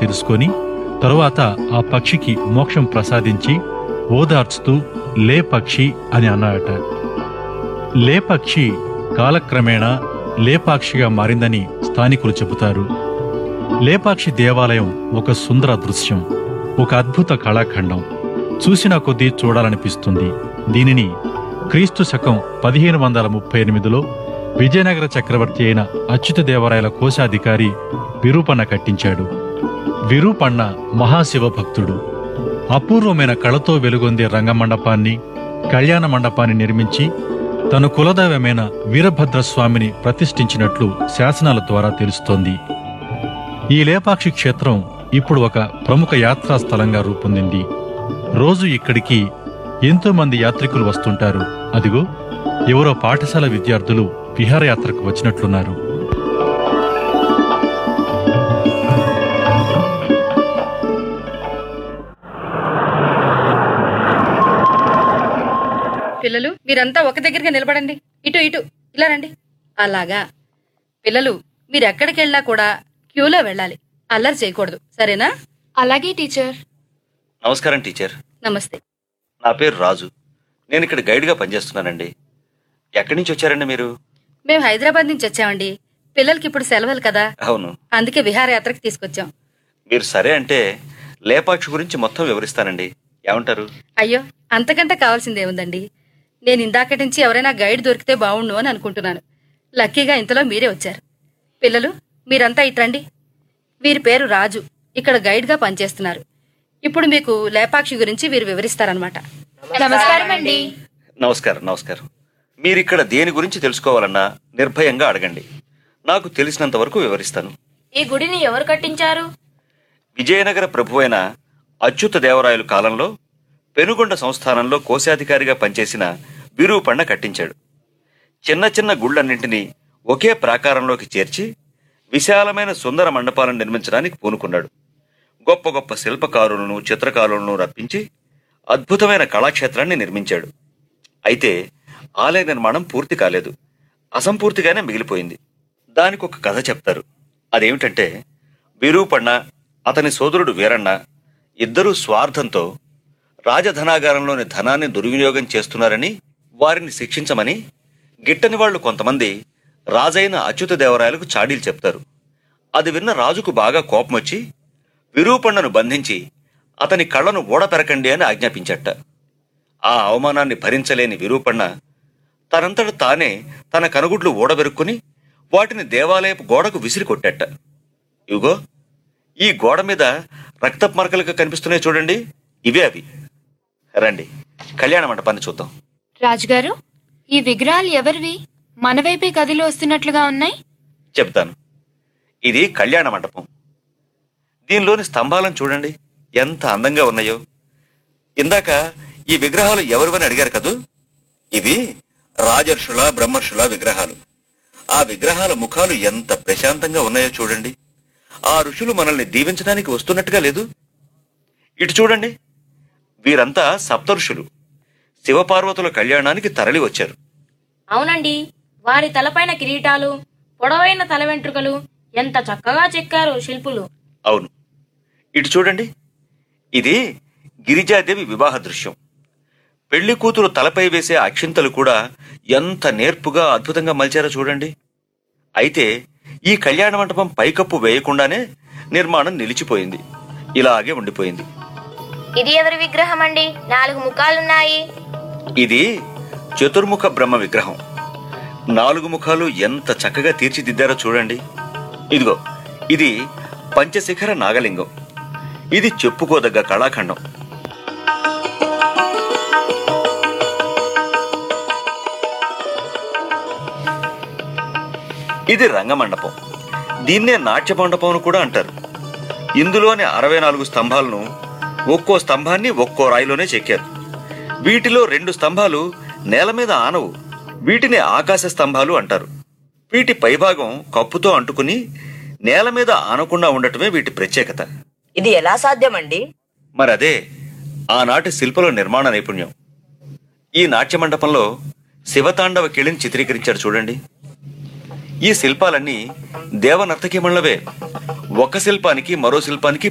తెలుసుకొని తరువాత ఆ పక్షికి మోక్షం ప్రసాదించి ఓదార్చుతూ లే పక్షి అని అన్నాడట లేపక్షి కాలక్రమేణా లేపాక్షిగా మారిందని స్థానికులు చెబుతారు లేపాక్షి దేవాలయం ఒక సుందర దృశ్యం ఒక అద్భుత కళాఖండం చూసిన కొద్దీ చూడాలనిపిస్తుంది దీనిని క్రీస్తు శకం పదిహేను వందల ముప్పై ఎనిమిదిలో విజయనగర చక్రవర్తి అయిన అచ్యుత దేవరాయల కోశాధికారి విరూపన్న కట్టించాడు విరూపన్న మహాశివ భక్తుడు అపూర్వమైన కళతో వెలుగొందే రంగమండపాన్ని కళ్యాణ మండపాన్ని నిర్మించి తన కులదైవమైన వీరభద్రస్వామిని ప్రతిష్ఠించినట్లు శాసనాల ద్వారా తెలుస్తోంది ఈ లేపాక్షి క్షేత్రం ఇప్పుడు ఒక ప్రముఖ యాత్రా స్థలంగా రూపొందింది రోజు ఇక్కడికి ఎంతో మంది యాత్రికులు వస్తుంటారు అదిగో ఎవరో పాఠశాల విద్యార్థులు విహారయాత్రకు వచ్చినట్లున్నారు పిల్లలు మీరంతా ఒక దగ్గరగా నిలబడండి ఇటు ఇటు ఇలా రండి అలాగా పిల్లలు మీరు ఎక్కడికి వెళ్ళినా కూడా క్యూలో వెళ్ళాలి అల్లరి చేయకూడదు సరేనా అలాగే టీచర్ నమస్కారం టీచర్ నమస్తే నా పేరు రాజు నేను ఇక్కడ గైడ్గా పనిచేస్తున్నానండి ఎక్కడి నుంచి వచ్చారండి మీరు మేము హైదరాబాద్ నుంచి వచ్చామండి పిల్లలకి ఇప్పుడు సెలవులు కదా అవును అందుకే విహారయాత్రకు తీసుకొచ్చాం మీరు సరే అంటే లేపాక్షి గురించి మొత్తం వివరిస్తానండి ఏమంటారు అయ్యో అంతకంటే కావాల్సిందేముందండి నేను ఇందాకటి నుంచి ఎవరైనా గైడ్ దొరికితే బావుండు అని అనుకుంటున్నాను లక్కీగా ఇంతలో మీరే వచ్చారు పిల్లలు మీరంతా ఇట్రండి వీరి పేరు రాజు ఇక్కడ గైడ్గా పనిచేస్తున్నారు ఇప్పుడు మీకు లేపాక్షి గురించి వీరు వివరిస్తారనమాట నమస్కారం అండి నమస్కారం నమస్కారం మీరు ఇక్కడ దేని గురించి తెలుసుకోవాలన్నా నిర్భయంగా అడగండి నాకు తెలిసినంత వరకు వివరిస్తాను ఈ గుడిని ఎవరు కట్టించారు విజయనగర ప్రభువైన అచ్యుత దేవరాయలు కాలంలో పెనుగొండ సంస్థానంలో కోశాధికారిగా పనిచేసిన విరూపಣ್ణ కట్టించాడు చిన్న చిన్న గుళ్ళన్నింటినీ ఒకే ప్రాకారంలోకి చేర్చి విశాలమైన సుందర మండపాలను నిర్మించడానికి పూనుకున్నాడు గొప్ప గొప్ప శిల్పకారులను చిత్రకారులను రప్పించి అద్భుతమైన కళాక్షేత్రాన్ని నిర్మించాడు అయితే ఆలయ నిర్మాణం పూర్తి కాలేదు అసంపూర్తిగానే మిగిలిపోయింది దానికి ఒక కథ చెప్తారు అదేమిటంటే విరూపಣ್ణ అతని సోదరుడు వీరಣ್ణ ఇద్దరూ స్వార్థంతో రాజధనాగారంలోని ధనాన్ని దుర్వినియోగం చేస్తున్నారని వారిని శిక్షించమని గిట్టని వాళ్ళు కొంతమంది రాజైన అచ్యుత దేవరాయలకు చాడీలు చెప్తారు అది విన్న రాజుకు బాగా కోపమొచ్చి విరూపಣ್ಣను బంధించి అతని కళ్ళను ఊడపెరకండి అని ఆజ్ఞాపించట ఆ అవమానాన్ని భరించలేని విరూపಣ್ణ తనంతట తానే తన కనుగుడ్లు ఊడబెరుక్కుని వాటిని దేవాలయపు గోడకు విసిరి కొట్టేట ఇవిగో ఈ గోడ మీద రక్తపు మరకలుగా కనిపిస్తున్నాయి చూడండి ఇవే అవి రండి కళ్యాణ మండపాన్ని చూద్దాం రాజుగారు ఈ విగ్రహాలు ఎవరివి మన వైపే గదిలో వస్తున్నట్లుగా ఉన్నాయి చెప్తాను ఇది కళ్యాణ మండపం దీనిలోని స్తంభాలను చూడండి ఎంత అందంగా ఉన్నాయో ఇందాక ఈ విగ్రహాలు ఎవరివని అడిగారు కదూ ఇవి రాజర్షుల బ్రహ్మర్షుల విగ్రహాలు ఆ విగ్రహాల ముఖాలు ఎంత ప్రశాంతంగా ఉన్నాయో చూడండి ఆ ఋషులు మనల్ని దీవించడానికి వస్తున్నట్టుగా లేదు ఇటు చూడండి వీరంతా సప్తఋషులు శివపార్వతుల కళ్యాణానికి తరలి వచ్చారు అవునండి వారి తలపైన కిరీటాలు పొడవైన తల వెంట్రుకలు ఎంత చక్కగా చెక్కారు శిల్పులు అవును ఇటు చూడండి ఇది గిరిజాదేవి వివాహ దృశ్యం పెళ్లి కూతురు తలపై వేసే అక్షింతలు కూడా ఎంత నేర్పుగా అద్భుతంగా మలిచారో చూడండి అయితే ఈ కళ్యాణ మండపం పైకప్పు వేయకుండానే నిర్మాణం నిలిచిపోయింది ఇలాగే ఉండిపోయింది ఇది ఎవరి విగ్రహం అండి నాలుగు ముఖాలున్నాయి ఇది చతుర్ముఖ బ్రహ్మ విగ్రహం నాలుగు ముఖాలు ఎంత చక్కగా తీర్చిదిద్దారో చూడండి ఇదిగో ఇది పంచశిఖర నాగలింగం ఇది చెప్పుకోదగ్గ కళాఖండం ఇది రంగమండపం దీన్నే నాట్య మండపం అని కూడా అంటారు ఇందులోని అరవై నాలుగు స్తంభాలను ఒక్కో స్తంభాన్ని ఒక్కో రాయిలోనే చెక్కారు వీటిలో రెండు స్తంభాలు నేల మీద ఆనవు వీటిని ఆకాశ స్తంభాలు అంటారు వీటి పైభాగం కప్పుతో అంటుకుని నేల మీద ఆనకుండా ఉండటమే వీటి ప్రత్యేకత ఇది ఎలా సాధ్యమండి మరి అదే ఆనాటి శిల్పల నిర్మాణ నైపుణ్యం ఈ నాట్య మండపంలో శివతాండవ కిళిని చిత్రీకరించారు చూడండి ఈ శిల్పాలన్నీ దేవనర్తకిమణులవే ఒక శిల్పానికి మరో శిల్పానికి